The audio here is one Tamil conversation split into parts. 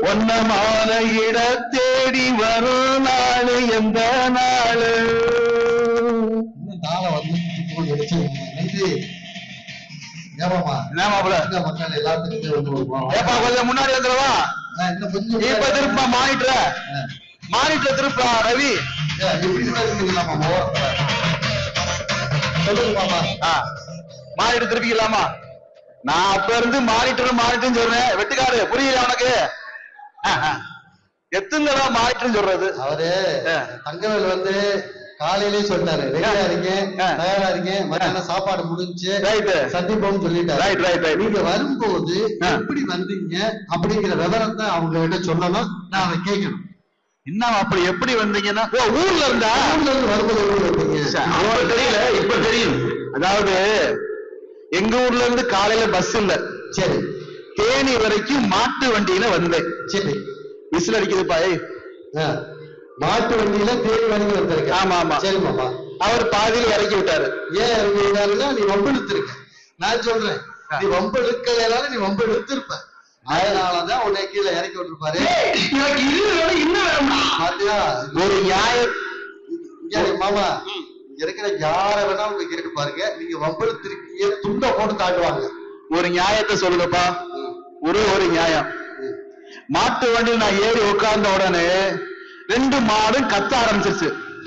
ஒன்னமான இட தேடி வரும் நாளு எந்த நாளு இன்னும் தாளம் வந்து சுத்தமா கிடைச்சு நன்றி ஏமாமா என்ன மாப்பிள இந்த மக்கள் எல்லாத்துக்கும் வந்து கொடுப்போம். ஏப்பா கொஞ்சம் முன்னாடி வந்துடவா நான் இன்னும் கொஞ்சம் இப்ப திருப்பா மானிட்டர ஆ. மானிட்டர் திருப்பா ரவி ஏ, இப்படி தான் இருக்குங்களா மாமா ஓரத்துல? சொல்லுங்க மாமா ஆ, மானிட்டர் திருப்பிக்கலாமா நான் அப்ப இருந்து மானிட்டர் மானிட்டர் சொல்றேன் வெட்டுக்காரு புரியல உனக்கு ஆ, ஆ. எத்தனை தடவை மானிட்டர் சொல்றது அவரு ஆ. தங்கவேல் வந்து காலையிலேயே சொல்லிட்டாரு ரெடியா இருக்கேன் ஆ. தயாரா இருக்கேன் மத்தியானம் சாப்பாடு முடிஞ்சு ரைட்டு சந்திப்போம்னு சொல்லிட்டாரு ரைட் ரைட் ரைட் நீங்க வரும்போது ஆ. எப்படி வந்தீங்க அப்படிங்கிற விவரத்தை அவங்க கிட்ட சொல்லணும் நான் அதை கேட்கணும் என்ன அப்படி எப்படி வந்தீங்கன்னா ஓ ஊர்ல இருந்தா ஊர்ல இருந்து வரும்போது எப்படி வந்தீங்க அப்ப தெரியல இப்ப தெரியும் அதாவது எங்க ஊர்ல இருந்து காலையில பஸ் இல்ல சரி தேனி வரைக்கும் மாட்டு வண்டியில வந்தேன் சரி விசில் அடிக்குதுப்பா ஏய் ஆ. மாட்டு வண்டியில தேடி வரைக்கும் வந்திருக்க ஆமா, ஆமா. சரி மாமா அவர் பாதியில் இறக்கி விட்டாரு ஏன் இறங்கினாருன்னா நீ வம்பு இழுத்திருக்க நான் சொல்றேன் நீ வம்பு இழுக்கலைனால நீ வம்பு இழுத்திருப்ப அதனாலதான் உன்னை கீழே இறக்கி விட்டுருப்பாரு எனக்கு இது இன்னும் வேணும்டா பாத்தியா ஒரு நியாயம் இங்க இரு மாமா இங்க இருக்கிற யார வேணாலும் போய் கேட்டு பாருங்க நீங்க வம்பு இழுத்திருக்கீங்க துண்டை போட்டு தாண்டுவாங்க ஒரு நியாயத்தை சொல்லுங்கப்பா ஒரு ஒரு நியாயம் மாட்டு வண்டியில் நான் ஏறி உட்கார்ந்த உடனே ரெண்டு மாடும் கத்த ஆரம்பிச்சிருச்சு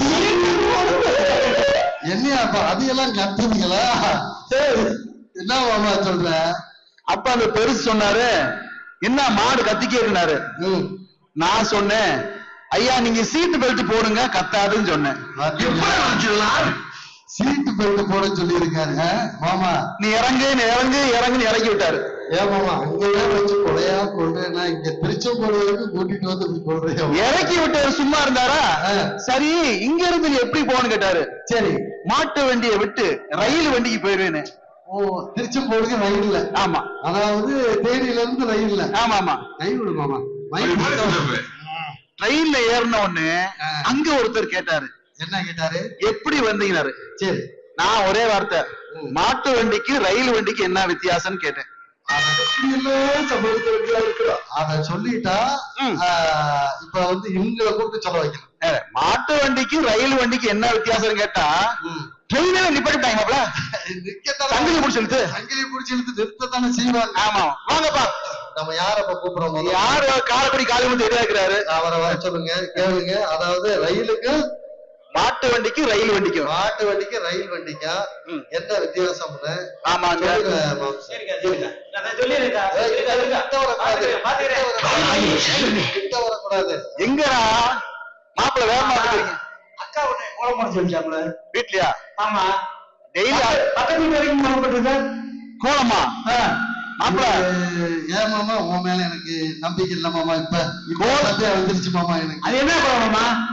என்னையாப்பா அதையெல்லாம் கத்துனீங்களா என்ன மாமா சொல்ற அப்ப அந்த பெருசு சொன்னாரு என்ன மாடு கத்திக்கேருனாரு ம். நான் சொன்னேன் ஐயா நீங்க சீட்டு பெல்ட் போடுங்க கத்தாதுன்னு சொன்னேன் சீட்டு பெல்ட் போட சொல்லி இருக்காரு மாமா நீ இறங்கு நீ இறங்கு இறங்குன்னு இறக்கி விட்டாரு ஏன் மாமா அங்கேயே வச்சு கொலையா கொண்டு இங்க திருச்செங்கோடு வரைக்கும் கூட்டிட்டு வந்து இப்படி கொள்றியா இறக்கி விட்டாரு சும்மா இருந்தாரா ஆ. சரி இங்க இருந்து நீ எப்படி போகணும்னு கேட்டாரு சரி மாட்டு வண்டியை விட்டு ரயில் வண்டிக்கு போயிருவேன்னு ஓ திருச்செங்கோடுக்கு ரயில்ல ஆமா அதாவது தேனியில இருந்து ரயில்ல ஆமா ஆமா கை விடு மாமா மைக் போட்டு. ட்ரெயின்ல ஏறின உடனே ஆ. அங்க ஒருத்தர் கேட்டாரு என்ன கேட்டாரு எப்படி வந்தீங்கன்னாரு சரி நான் ஒரே வார்த்தை ம். மாட்டு வண்டிக்கு ரயில் வண்டிக்கு என்ன வித்தியாசம்னு கேட்டேன் அத சொல்லிட்டா ம். ஆ, இப்ப வந்து இவங்களை கூப்பிட்டு சொல்ல வைக்கணும் ஏ, மாட்டு வண்டிக்கு ரயில் வண்டிக்கு என்ன வித்தியாசம்னு கேட்டா ட்ரெயினே நிப்பாட்டிட்டாங்கப்பல நிக்கத்தானே- சங்கிலி பிடிச்சு இழுத்து. சங்கிலி பிடிச்சு இழுத்து நிறுத்தத்தானே செய்வாங்க ஆமா வாங்கப்பா நம்ம யார இப்ப கூப்பிடுறோம் முதல்ல? யாரு காலப்படி காலி வந்து இருக்கிறாரு அவரை வர சொல்லுங்க கேளுங்க அதாவது ரயிலுக்கு மாட்டு வண்டிக்கு ரயில் வண்டிக்கும் மாட்டு வண்டிக்கு ரயில் வண்டிக்கா ம். என்ன வித்தியாசம்னு ஆமாங்க சொல்லுங்க மாம்சம். சரிக்கா சரிக்கா நான் சொல்லிடுறேன்க்கா ஏய், சரிக்கா சரிக்கா கிட்ட வரக்கூடாது. பாத்துக்கிறேன் கிட்ட பாத்துக்கிறேன் வரக்கூடாது. கிட்ட வரக்கூடாது எங்கடா மாப்பிள்ள வேகமா வந்துக்கிறீங்க அக்கா உன்னை கோலம் போட சொல்லிச்சாப்ல வீட்லயா ஆமா டெய்லி பக்கத்து வீட்டு வரைக்கும் கோலம் போட்டுருக்கா கோலமா மாப்பிள்ள இது ஏன் மாமா உன் மேல எனக்கு நம்பிக்கை இல்ல மாமா இப்ப இப்ப சத்தியம் வந்துருச்சு மாமா எனக்கு அது என்ன கோலமா